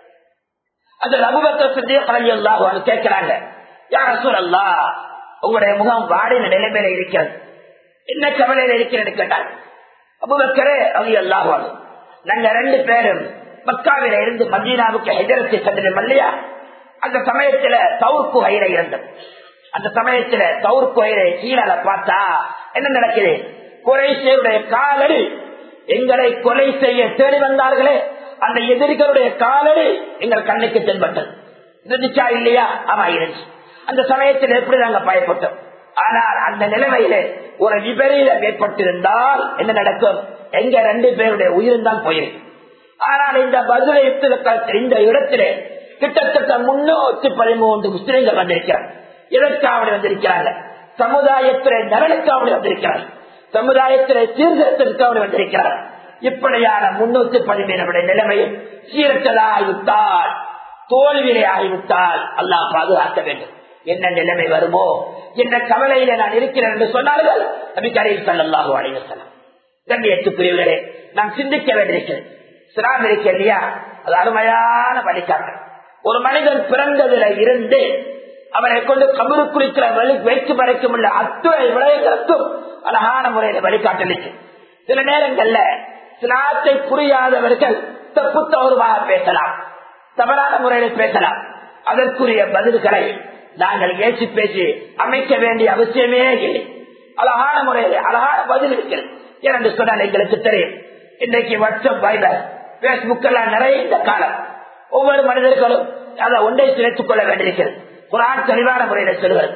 அந்த அபுபக்கர் சித்திய கலையல்லாஹு கேட்கிறாங்க யார சூழல்லா உங்களுடைய முகம் வாடின நிலைமையில இருக்கிறது என்ன கவலையில இருக்கிறது கேட்டார் அபுபக்கரே அலி அல்லாஹு நாங்க ரெண்டு பேரும் மக்காவில இருந்து மதீனாவுக்கு ஹெஜரத்தை சென்றோம் இல்லையா அந்த சமயத்துல தவுர் குகையில இருந்தது அந்த சமயத்துல தவுர் குகையில கீழால பார்த்தா என்ன நடக்குது குறைசியுடைய காலடி எங்களை கொலை செய்ய தேடி வந்தார்களே அந்த எதிரிகளுடைய காலடி எங்கள் கண்ணுக்கு தென்பட்டது இருந்துச்சா இல்லையா ஆமா இருந்துச்சு அந்த சமயத்தில் எப்படி நாங்க பயப்பட்டோம் ஆனால் அந்த நிலைமையில ஒரு விபரீதம் ஏற்பட்டிருந்தால் என்ன நடக்கும் எங்க ரெண்டு பேருடைய உயிரும் தான் போயிருக்கு ஆனால் இந்த பதிலை இந்த இடத்திலே கிட்டத்தட்ட முன்னூத்தி பதிமூன்று முஸ்லிம்கள் வந்திருக்கிறார் எதற்காவடி வந்திருக்கிறாங்க சமுதாயத்திலே நலனுக்காவடி வந்திருக்கிறார் சமுதாயத்திலே சீர்திருத்தத்திற்காவடி வந்திருக்கிறார் இப்படியான முன்னூத்தி பதிமூணுடைய நிலைமையில் சீரற்றதாகிவிட்டால் தோல்வியிலே ஆகிவிட்டால் அல்லாஹ் பாதுகாக்க வேண்டும் என்ன நிலைமை வருமோ என்ற கவலையில நான் இருக்கிறேன் என்று சொன்னார்கள் நபிக்கரையில் சல்லாஹு அலைவசலம் கண்ணியத்துக்குரியவர்களே நாம் சிந்திக்க வேண்டியிருக்கிறது சிராம் இருக்க இல்லையா அது அருமையான வழிகாட்டு ஒரு மனிதன் பிறந்ததுல இருந்து அவனை கொண்டு கபரு குளிக்கிற வழி வைக்கு வரைக்கும் உள்ள அத்துணை விடயங்களுக்கும் அழகான முறையில வழிகாட்டலுக்கு சில நேரங்கள்ல சிலாத்தை புரியாதவர்கள் தப்பு தவறுமாக பேசலாம் தவறான முறையில் பேசலாம் அதற்குரிய பதில்களை நாங்கள் ஏசி பேசி அமைக்க வேண்டிய அவசியமே இல்லை அழகான முறையில் அழகான பதில் இருக்கிறது ஏனென்று சொன்னால் எங்களுக்கு தெரியும் இன்றைக்கு வாட்ஸ்அப் வைபர் பேஸ்புக் எல்லாம் நிறைந்த காலம் ஒவ்வொரு மனிதர்களும் அதை ஒன்றை சிறைத்துக் கொள்ள வேண்டியிருக்கிறது குரான் தெளிவான முறையில் சொல்கிறது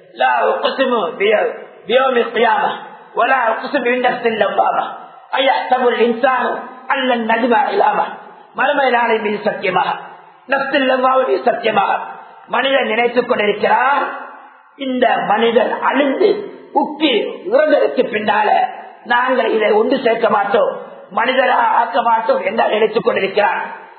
மறுமை நாளை மீது சத்தியமாக நப்தில் மீது சத்தியமாக மனிதன் நினைத்துக் கொண்டிருக்கிறார் இந்த மனிதன் அழிந்து உக்கி உறந்ததற்கு பின்னால நாங்கள் இதை ஒன்று சேர்க்க மாட்டோம் மனிதராக ஆக்க மாட்டோம் என்று நினைத்துக் கொண்டிருக்கிறார்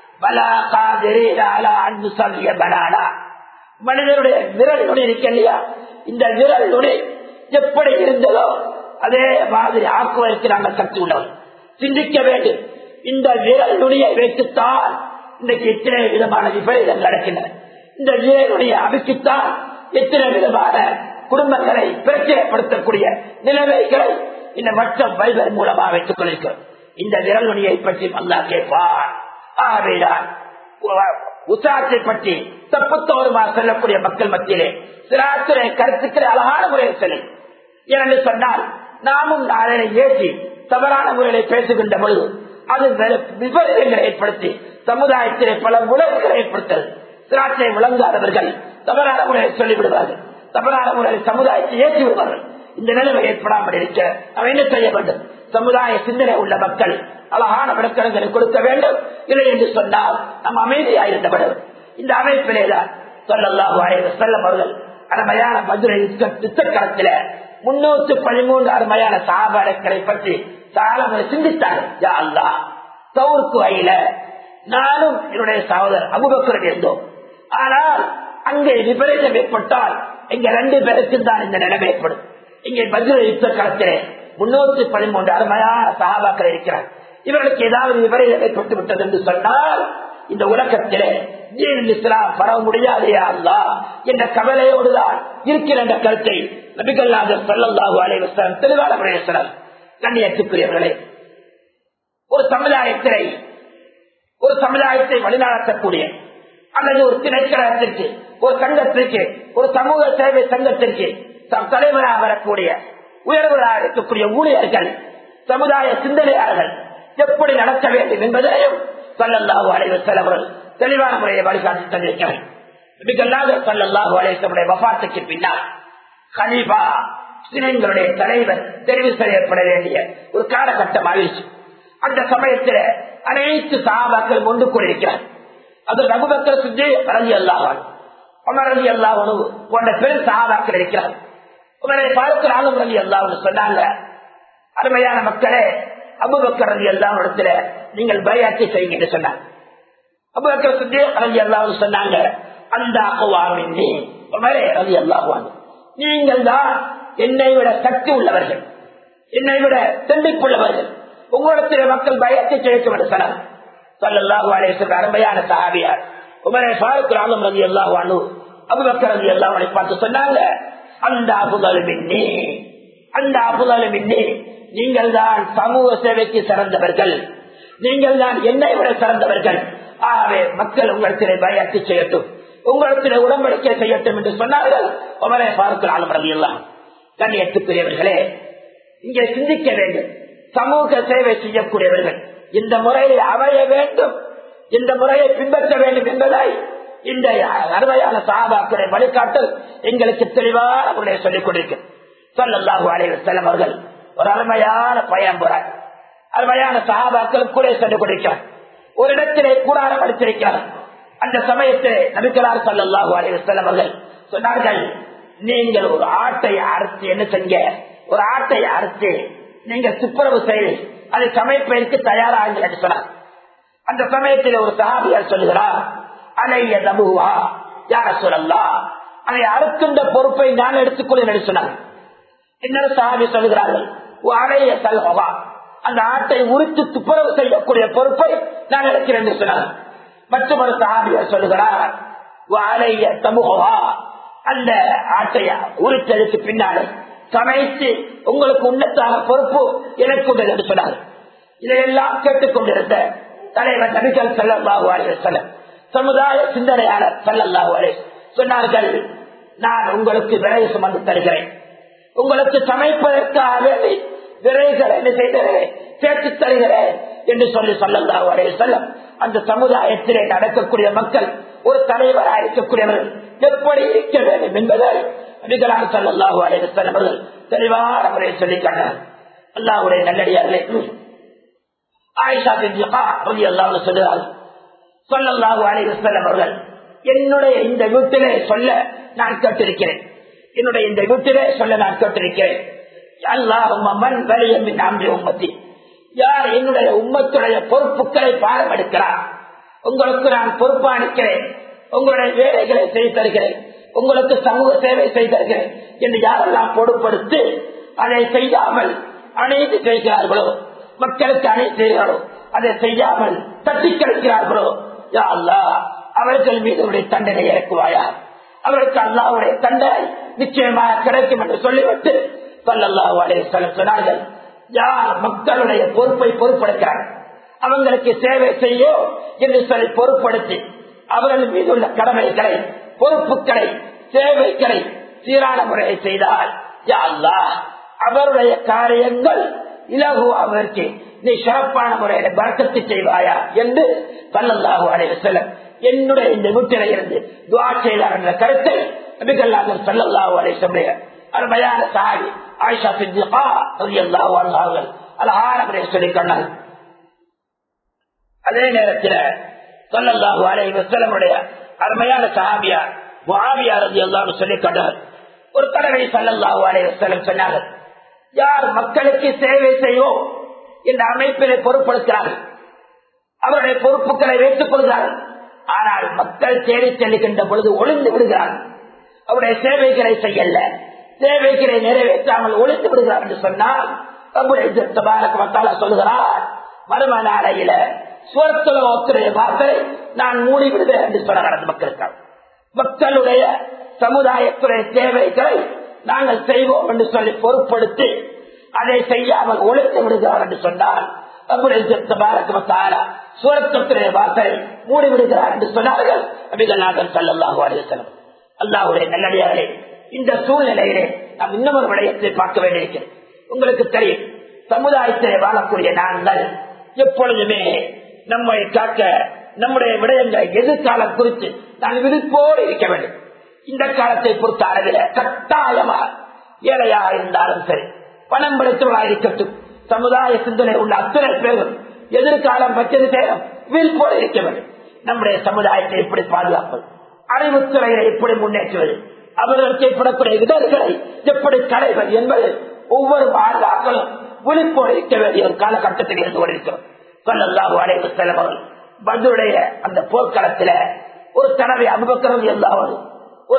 மனிதனுடைய விரல் நுடி இருக்க இல்லையா இந்த விரல் நுடி எப்படி இருந்ததோ அதே மாதிரி ஆக்குவதற்கு நாங்கள் சக்தி உள்ளவர் சிந்திக்க வேண்டும் இந்த விரல் நுடியை வைத்துத்தான் இன்றைக்கு எத்தனை விதமான விபரீதம் நடக்கின்றன இந்த விரலுடைய அமைக்குத்தான் எத்தனை விதமான குடும்பங்களை பிரச்சனைப்படுத்தக்கூடிய நிலைமைகளை இந்த மற்ற வைபர் மூலமாக வைத்துக் கொண்டிருக்கிறோம் இந்த விரல் நுனியை பற்றி அல்லா கேட்பார் ஆவேதான் உசாத்தை பற்றி தப்புத்தோருமா செல்லக்கூடிய மக்கள் மத்தியிலே சிராத்துறை கருத்துக்களை அழகான முறையில் செல்லும் ஏனென்று சொன்னால் நாமும் நாளை ஏற்றி தவறான முறையில பேசுகின்ற பொழுது அது விபரீதங்களை ஏற்படுத்தி சமுதாயத்திலே பல விளைவுகளை ஏற்படுத்தல் திராட்சை விளங்காதவர்கள் தவறான முறையில் சொல்லிவிடுவார்கள் தவறான முறையில் சமுதாயத்தை ஏற்றி விடுவார்கள் இந்த நிலைமை ஏற்படாமல் இருக்க அவன் என்ன செய்ய வேண்டும் சமுதாய சிந்தனை உள்ள மக்கள் அழகான விளக்கணங்களை கொடுக்க வேண்டும் இல்லை என்று சொன்னால் நம்ம அமைதியாக வேண்டும் இந்த அமைப்பிலேதான் சொல்லலாம் செல்லம் அவர்கள் அருமையான மதுரை யுத்தக்களத்தில முன்னூத்தி பதிமூன்று அருமையான சாபாடக்களை பற்றி சாலமுறை சிந்தித்தார்கள் யா அல்லா தவுருக்கு வகையில நானும் என்னுடைய சகோதரர் அபுபக்கரன் இருந்தோம் ஆனால் அங்கே விபரீதம் ஏற்பட்டால் இங்க ரெண்டு பேருக்கு தான் இந்த நிலைமை ஏற்படும் இங்கே மதுரை யுத்த களத்திலே முன்னூத்தி பதிமூன்று அருமையான சகாபாக்கள் இருக்கிறார் இவர்களுக்கு ஏதாவது விபரீதம் ஏற்பட்டு விட்டது என்று சொன்னால் இந்த உலகத்திலே தீன் இஸ்லாம் பரவ முடியாது அல்லா என்ற கவலையோடுதான் இருக்கிற என்ற கருத்தை நபிகல்லாதர் சொல்லல்லாஹு அலைவசம் தெளிவான முறையசனம் கண்ணியத்துக்குரியவர்களே ஒரு சமுதாயத்திலே ஒரு சமுதாயத்தை வழிநடத்தக்கூடிய அல்லது ஒரு திணைக்களத்திற்கு ஒரு சங்கத்திற்கு ஒரு சமூக சேவை சங்கத்திற்கு தலைவராக வரக்கூடிய உயர்வராக இருக்கக்கூடிய ஊழியர்கள் சமுதாய சிந்தனையாளர்கள் எப்படி நடக்க வேண்டும் என்பதையும் சல்லல்லாஹு அலைவசல் அவர்கள் தெளிவான முறையை வழிகாட்டி தந்திருக்கிறார் சல்லல்லாஹு அலைவசமுடைய வபாத்துக்கு பின்னால் ஹலீபா முஸ்லிம்களுடைய தலைவர் தெரிவு செய்யப்பட வேண்டிய ஒரு காலகட்டம் ஆயிடுச்சு அந்த சமயத்தில் அனைத்து சாபாக்கள் ஒன்று கூடியிருக்கிறார் அது ரகுபக்கர் சுஜி ரவி அல்லாஹான் உமர் ரவி அல்லாஹனு போன்ற பெரும் சாபாக்கள் இருக்கிறார் உமரை பார்க்கிறாலும் ரவி அல்லாஹ்னு சொன்னாங்க அருமையான மக்களே அபுபக்கர் ரவி அல்லாஹ் இடத்துல நீங்கள் பயாட்சி செய்யுங்க என்று சொன்னாங்க அபுபக்கர் சுஜி ரவி அல்லாஹ்னு சொன்னாங்க அந்த அகுவாமின்னி உமரே ரவி அல்லாஹான் நீங்கள் தான் என்னை விட சக்தி உள்ளவர்கள் என்னை விட தெண்டிப்புள்ளவர்கள் உங்களிடத்தில் மக்கள் பயத்தை கிடைக்கும் என்று சொன்னார் சல்லாஹு அலேசன் அருமையான சஹாபியார் உமரே ஃபாருக் ராமம் ரவி அல்லாஹ் அனு அபுபக்கர் ரவி அல்லாஹ் பார்த்து சொன்னாங்க அந்த அபுதலுமின்னி அந்த அபுதலுமின்னி நீங்கள் தான் சமூக சேவைக்கு சிறந்தவர்கள் நீங்கள் தான் என்னை விட சிறந்தவர்கள் ஆகவே மக்கள் உங்களிடத்திலே பயத்தை செய்யட்டும் உங்களிடத்திலே உடம்படிக்கை செய்யட்டும் என்று சொன்னார்கள் உமரே ஃபாருக் ராமம் ரவி அல்லாஹ் கண்ணியத்துக்குரியவர்களே இங்கே சிந்திக்க வேண்டும் சமூக சேவை செய்யக்கூடியவர்கள் இந்த முறையை அமைய வேண்டும் இந்த முறையை பின்பற்ற வேண்டும் என்பதை இந்த அருமையான சாபாக்களை வழிகாட்டல் எங்களுக்கு தெளிவான முறையை சொல்லிக் கொடுக்கும் சொல்லல்லாஹு அலைவசல்லம் அவர்கள் ஒரு அருமையான பயன் போறார் அருமையான சகாபாக்கள் கூட சொல்லிக் கொடுக்கிறார் ஒரு இடத்திலே கூடாரம் அடித்திருக்கிறார் அந்த சமயத்திலே நபிக்கலார் சொல்லல்லாஹு அலைவசல்லம் அவர்கள் சொன்னார்கள் நீங்கள் ஒரு ஆட்டை அறுத்து என்ன செஞ்ச ஒரு ஆட்டை அறுத்து நீங்க துப்புரவு செய்து அதை சமைப்பதற்கு தயாராக சொன்னார் அந்த சமயத்தில் ஒரு சகாபியார் சொல்லுகிறார் அலைய தபுவா யார சொல்லலாம் அதை அறுக்கின்ற பொறுப்பை நான் எடுத்துக்கொள்ள சொன்னார் இன்னொரு சகாபி சொல்லுகிறார்கள் அலைய சல்வா அந்த ஆட்டை உரித்து துப்புரவு செய்யக்கூடிய பொறுப்பை நான் எடுக்கிறேன் என்று சொன்னார் மற்றொரு சகாபியார் சொல்லுகிறார் அலைய தமுகவா அந்த ஆட்டைய உரித்ததுக்கு பின்னாலே சமைத்து உங்களுக்கு உன்னத்தான பொறுப்பு எனக்கு உண்டு என்று சொன்னார் இதையெல்லாம் கேட்டுக்கொண்டிருந்த தலைவர் நபிகள் செல்லல்லாஹு அலைவசல்ல சமுதாய சிந்தனையாளர் செல்லல்லாஹு அலை சொன்னார்கள் நான் உங்களுக்கு விரைவு சுமந்து தருகிறேன் உங்களுக்கு சமைப்பதற்காக வேண்டி விரைவுகளை என்ன செய்கிறேன் சேர்த்து தருகிறேன் என்று சொல்லி சொல்லல்லாஹு அலைய செல்லம் அந்த சமுதாயத்திலே நடக்கக்கூடிய மக்கள் ஒரு தலைவராக இருக்கக்கூடியவர்கள் எப்படி இருக்க வேண்டும் என்பதை நபிகளார் சல்லாஹூ அலைவசன் அவர்கள் தெளிவான முறையில் சொல்லிக்காட்டார் அல்லாவுடைய நல்லடியார்களே ஆயிஷா அல்லாஹ் சொல்லுகிறார் சொல்லல்லாஹு அலைவசன் அவர்கள் என்னுடைய இந்த வீட்டிலே சொல்ல நான் கேட்டிருக்கிறேன் என்னுடைய இந்த வீட்டிலே சொல்ல நான் கேட்டிருக்கிறேன் அல்லாஹும் வலியமின் அம்பி உம்மத்தி யார் என்னுடைய உம்மத்துடைய பொறுப்புகளை பாடம் எடுக்கிறார் உங்களுக்கு நான் பொறுப்பு அளிக்கிறேன் உங்களுடைய வேலைகளை செய்து தருகிறேன் உங்களுக்கு சமூக சேவை செய்தார்கள் என்று யாரெல்லாம் பொறுப்படுத்து அதை செய்யாமல் அனைத்து செய்கிறார்களோ மக்களுக்கு அனைத்து செய்கிறார்களோ அதை செய்யாமல் தட்டி கழிக்கிறார்களோ யா அல்லா அவர்கள் மீது தண்டனை இறக்குவாயா அவருக்கு அல்லாவுடைய தண்டனை நிச்சயமாக கிடைக்கும் என்று சொல்லிவிட்டு சொல்லல்லாஹு அலைய சொன்னார்கள் யார் மக்களுடைய பொறுப்பை பொறுப்படுக்கிறார்கள் அவங்களுக்கு சேவை செய்யோ என்று சொல்லி பொறுப்படுத்தி அவர்கள் மீது உள்ள கடமைகளை பொறுப்புகளை சேவைகளை சீரான முறையை செய்தால் அவருடைய காரியங்கள் இலகுவாவதற்கு நீ சிறப்பான முறையில பறக்கத்து செய்வாயா என்று பல்லல்லாஹு அலைய செல்லம் என்னுடைய இந்த வீட்டில இருந்து துவா செய்தார் என்ற கருத்தை நபிகல்லாதர் சல்லல்லாஹு அலைய சொல்லுடைய அருமையான சாவி ஆயிஷா சித்திகா ரலியல்லாஹு அன்ஹா அவர்கள் அழகான முறையை சொல்லிக் கொண்டார் அதே நேரத்தில் சொல்லல்லாஹு அலைஹி வஸல்லமுடைய அருமையான சஹாபியார் முஆவியா ரலியல்லாஹு சொல்லிக் கொண்டார் ஒரு தடவை சல்லல்லாஹு அலைஹி வஸல்லம் சொன்னார்கள் யார் மக்களுக்கு சேவை செய்வோம் இந்த அமைப்பினை பொறுப்படுத்துகிறார்கள் அவருடைய பொறுப்புகளை வைத்துக் கொள்கிறார்கள் ஆனால் மக்கள் தேடி செல்லுகின்ற பொழுது ஒளிந்து விடுகிறார்கள் அவருடைய சேவைகளை செய்யல சேவைகளை நிறைவேற்றாமல் ஒளிந்து விடுகிறார் என்று சொன்னால் சொல்லுகிறார் மரும நாளையில சுவர்த்தலோத்துடைய வார்த்தை நான் மூடி விடுவேன் என்று சொல்லுகிறார் அந்த மக்களுக்காக மக்களுடைய சமுதாயத்துடைய தேவைகளை நாங்கள் செய்வோம் என்று சொல்லி பொருட்படுத்தி அதை செய்யாமல் ஒழித்து விடுகிறார் என்று சொன்னால் சுரத்துடைய வார்த்தை மூடி விடுகிறார் என்று சொன்னார்கள் அபிகநாதன் சல்லாஹு அலிசலம் அல்லாஹுடைய நல்லடியார்களே இந்த சூழ்நிலையிலே நாம் இன்னொரு விடயத்தை பார்க்க வேண்டியிருக்கிறேன் உங்களுக்கு தெரியும் சமுதாயத்திலே வாழக்கூடிய நாங்கள் எப்பொழுதுமே நம்மை காக்க நம்முடைய விடயங்களை எதிர்காலம் குறித்து நான் விருப்போடு இருக்க வேண்டும் இந்த காலத்தை பொறுத்த அளவில் கட்டாயமாக ஏழையாக இருந்தாலும் சரி பணம் படைத்தவர்களாக இருக்கட்டும் சமுதாய சிந்தனை உள்ள அத்தனை பேரும் எதிர்காலம் பற்றியது தேவை விருப்போடு இருக்க வேண்டும் நம்முடைய சமுதாயத்தை எப்படி பாதுகாப்பது அறிவுத்துறையை எப்படி முன்னேற்றுவது அவர்களுக்கு ஏற்படக்கூடிய இடர்களை எப்படி களைவது என்பது ஒவ்வொரு பாதுகாக்களும் விழிப்போடு இருக்க வேண்டிய ஒரு காலகட்டத்தில் இருந்து கொண்டிருக்கிறோம் சொல்லல்லாஹு அலைவு செலவர்கள் பதுடைய அந்த போர்க்களத்தில ஒரு தடவை அனுபக்கிறது எல்லாவது ஒரு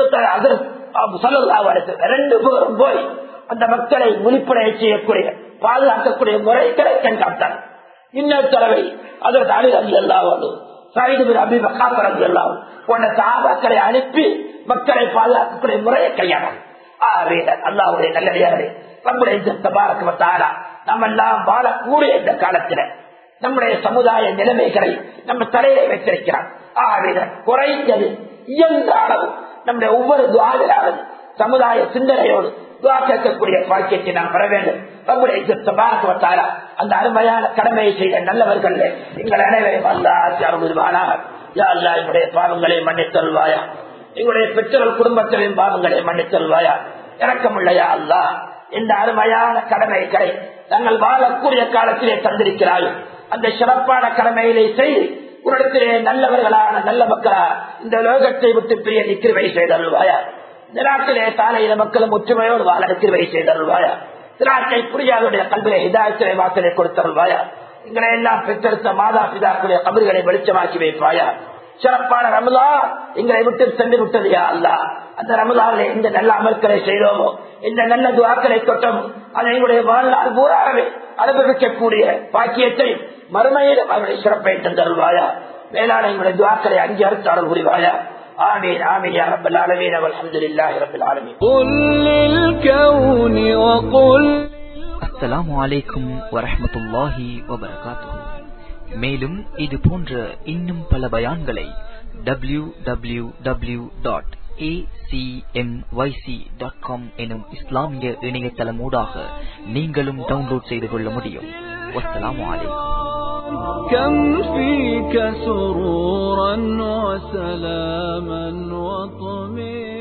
ரெண்டு பேரும் போய் அந்த மக்களை விழிப்புடைய செய்யக்கூடிய பாதுகாக்கக்கூடிய முறைகளை கண்காட்டார் இன்னொரு தடவை அதற்கு அணுகி எல்லாவது சைடு அபி மக்காபரம் எல்லாம் போன்ற தாபாக்களை அனுப்பி மக்களை பாதுகாக்கக்கூடிய முறையை கையாளார் அல்லாவுடைய நல்லடியாரே நம்முடைய பாரக்கத்தாரா நம்ம எல்லாம் வாழக்கூடிய இந்த காலத்துல நம்முடைய சமுதாய நிலைமைகளை நம்ம தலையில வைத்திருக்கிறார் ஆகவே குறைந்தது இயன்ற அளவு நம்முடைய ஒவ்வொரு துவாவிலாவது சமுதாய சிந்தனையோடு துவா கேட்கக்கூடிய பாக்கியத்தை நாம் பெற வேண்டும் நம்முடைய அந்த அருமையான கடமையை செய்த நல்லவர்கள் எங்கள் அனைவரையும் அல்லாஹ் என்னுடைய பாவங்களை மன்னித்தருள்வாயா எங்களுடைய பெற்றோர் குடும்பத்திலையும் பாவங்களை மன்னித்தருள்வாயா இறக்கமுள்ளையா அல்லா இந்த அருமையான கடமைகளை நாங்கள் வாழக்கூடிய காலத்திலே தந்திருக்கிறாய் அந்த சிறப்பான கடமையிலே செய்து உன்னிடத்திலே நல்லவர்களான நல்ல மக்களா இந்த லோகத்தை விட்டு பிரிய நிக்கிருவை செய்தருள்வாயா இந்த நாட்டிலே சாலையில மக்களும் ஒற்றுமையோடு வாழ நிக்கிருவை செய்தருள்வாயா திராட்சை புரியாதுடைய கல்வியை இதாயத்திலே வாசலை கொடுத்தருள்வாயா எங்களை எல்லாம் பெற்றெடுத்த மாதா பிதாக்களுடைய கபர்களை வெளிச்சமாக்கி வைப்பாயா சிறப்பான ரமலா எங்களை விட்டு சென்று விட்டதையா அல்ல அந்த ரமலாவிலே இந்த நல்ல அமல்களை செய்தோமோ இந்த நல்ல துவாக்களை தொட்டோமோ அதை எங்களுடைய வாழ்நாள் பூராகவே அனுபவிக்கக்கூடிய பாக்கியத்தை மறுமையிலும் அவருடைய சிறப்பை தந்தருள்வாயா மேலான எங்களுடைய துவாக்களை அங்கீகரித்து அருள் புரிவாயா آمين آمين يا رب العالمين والحمد لله رب العالمين قل للكون وقل அஸ்ஸலாமு அலைக்கும் வரஹ்மத்துல்லாஹி வபரகாத்துஹு மேலும் இது போன்ற இன்னும் பல பயான்களை டபிள்யூ டபிள்யூ டபிள்யூ டாட் எனும் இஸ்லாமிய இணையதளமூடாக நீங்களும் டவுன்லோட் செய்து கொள்ள முடியும் வஸ்ஸலாமு அலைக்கும் كم فيك سرورا وسلاما وطمئنا